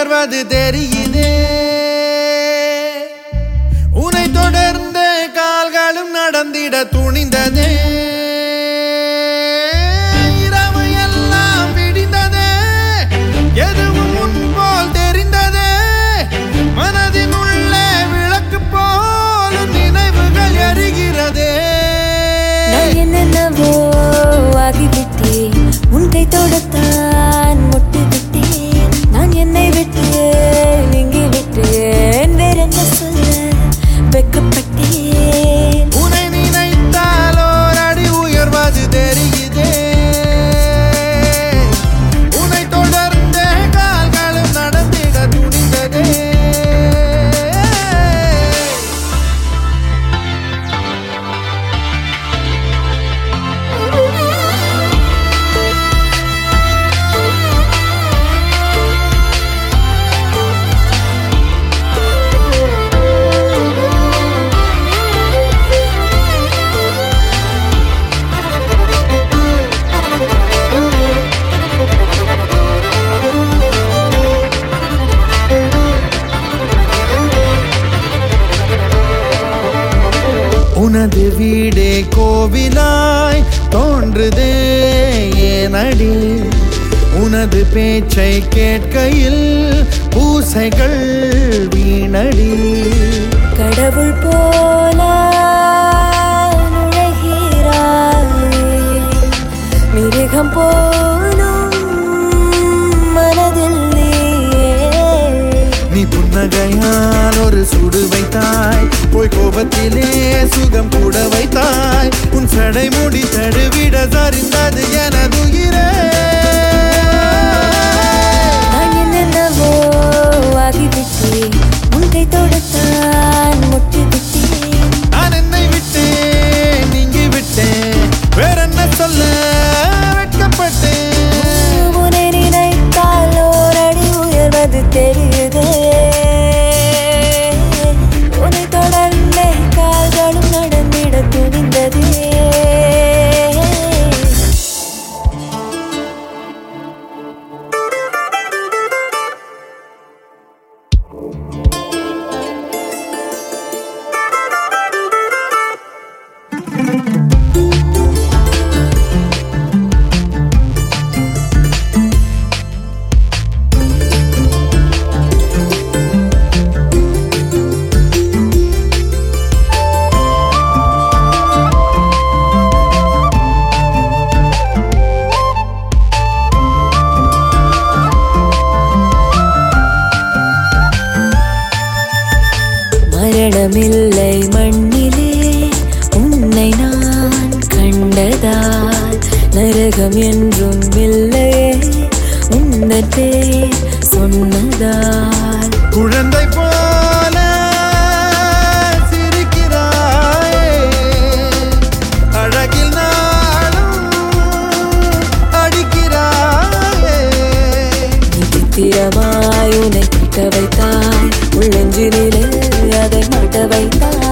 உயர்வது தெரியுதே உனை தொடர்ந்த கால்களும் நடந்திட துணிந்ததே இரவு எல்லாம் விடிந்ததே எதுவும் முன்போல் தெரிந்ததே மனதின் உள்ளே விளக்கு போல் நினைவுகள் எரிகிறதே நான் என்னென்னவோ ஆகிவிட்டேன் உன்னை தொடத்தான் முட்டு விட்டேன் நான் என்னை விட்டு நீங்கி விட்டேன் வேற என்ன சொல்ல வெக்கப்பட்டேன் உனை நினைத்தால் ஓர் அடி உயர்வது தெரியுதே உனை தொடர்ந்த கால்களும் நடந்திட துணிந்ததே உனது வீடே கோவிலாய் தோன்றுதே ஏனடி உனது பேச்சை கேட்கையில் பூசைகள் வீணடி கடவுள் போல நுழைகிறாய் மிருகம் போலும் மனதில் நீயே நீ புன்னகையால் ஒரு சுடு வைத்தாய் போய் கோபத்திலே சுகம் கூட வைத்தாய் உன் சடை முடி தடுவிட சரிந்தது எனதுயிரே நான் என்னென்னவோ ஆகிவிட்டேன் உன்னை தொடத்தான் முட்டு விட்டேன் நான் என்னை விட்டேன் நீங்கி விட்டேன் வேற என்ன சொல்ல வெட்கப்பட்டேன் உன்னை நினைத்தால் ஓரடி உயர்வது தெரியுதே உன்னை தொடர்ந்தே கால்களும் நடந்திட துணிந்ததே மரணமில்லை மண்ணிலே உன்னை நான் கண்டதால் நரகம் என்றும் இல்லையே உந்தன் பேர் சொன்னதால் குழந்தை போல சிரிக்கிறாயே அழகில் நாளும் அடிக்கிறாயே விசித்திரமாய் உன்னை கிட்ட வைத்தாய் உள்ளெஞ்சினிலே அதை மாட்ட வைத்தாய்